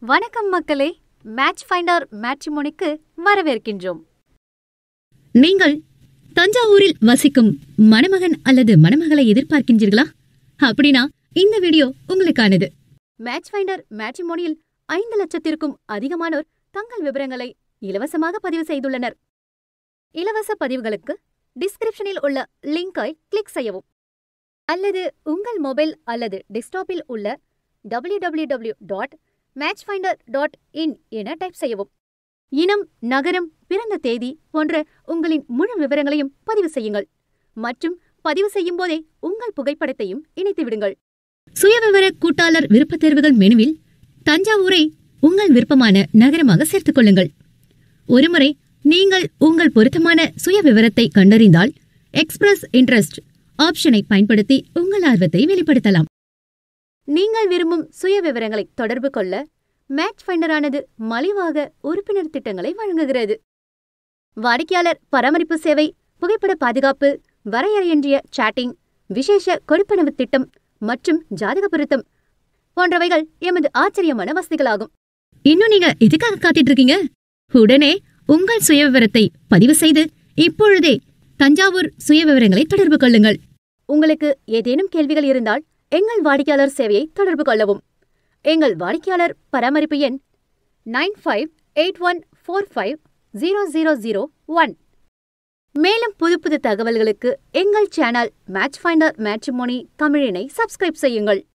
வணக்கம் மக்களே match finder மேட்ரிமோனிக்கு வரவேற்கின்றோம் நீங்கள் தஞ்சாவூரில் வசிக்கும் மணமகன் அல்லது மணமகளை எதிர்பார்க்கின்றீர்களா அப்படின்னா இந்த வீடியோ உங்களுக்கானது மேட்ச் ஃபைண்டர் மேட்ரிமோனியில் ஐந்து லட்சத்திற்கும் அதிகமானோர் தங்கள் விவரங்களை இலவசமாக பதிவு செய்துள்ளனர் இலவச பதிவுகளுக்கு டிஸ்கிரிப்ஷனில் உள்ள லிங்கை கிளிக் செய்யவும் அல்லது உங்கள் மொபைல் அல்லது டெஸ்க்டாப்பில் உள்ள www.matchfinder.in dot match finder dot in என டைப் செய்யவும் இனம் நகரம் பிறந்த தேதி போன்ற உங்களின் முழு விவரங்களையும் பதிவு செய்யுங்கள் மற்றும் பதிவு செய்யும் போதே உங்கள் புகைப்படத்தையும் இணைத்து விடுங்கள் சுயவிவர கூட்டாளர் விருப்பத் தேர்வுகள் மெனுவில் தஞ்சாவூரை உங்கள் விருப்பமான நகரமாக சேர்த்துக் கொள்ளுங்கள் ஒருமுறை நீங்கள் உங்கள் பொருத்தமான சுயவிவரத்தை கண்டறிந்தால் எக்ஸ்பிரஸ் இன்ட்ரெஸ்ட் ஆப்ஷனை பயன்படுத்தி உங்கள் ஆர்வத்தை வெளிப்படுத்தலாம் நீங்கள் விரும்பும் சுய விவரங்களை தொடர்பு கொள்ள மேட்ச் ஃபைண்டரானது மலிவாக உறுப்பினர் திட்டங்களை வழங்குகிறது வாடிக்கையாளர் பராமரிப்பு சேவை புகைப்பட பாதுகாப்பு வரையறையின்றிய சாட்டிங் விசேஷ கொடுப்பனவு திட்டம் மற்றும் ஜாதக பொருத்தம் போன்றவைகள் எமது ஆச்சரியமான வசதிகளாகும் இன்னும் நீங்க எதுக்காக காத்துட்டு இருக்கீங்க உடனே உங்கள் சுயவிவரத்தை பதிவு செய்து இப்பொழுதே தஞ்சாவூர் சுயவிவரங்களை தொடர்பு கொள்ளுங்கள் உங்களுக்கு ஏதேனும் கேள்விகள் இருந்தால் எங்கள் வாடிக்கையாளர் சேவையை தொடர்பு கொள்ளவும் எங்கள் வாடிக்கையாளர் பராமரிப்பு எண் nine five eight one four five zero zero zero one மேலும் புது புது தகவல்களுக்கு எங்கள் சேனல் மேட்ச் ஃபைண்டர் மேட்ரிமோனி தமிழினை சப்ஸ்கிரைப் செய்யுங்கள்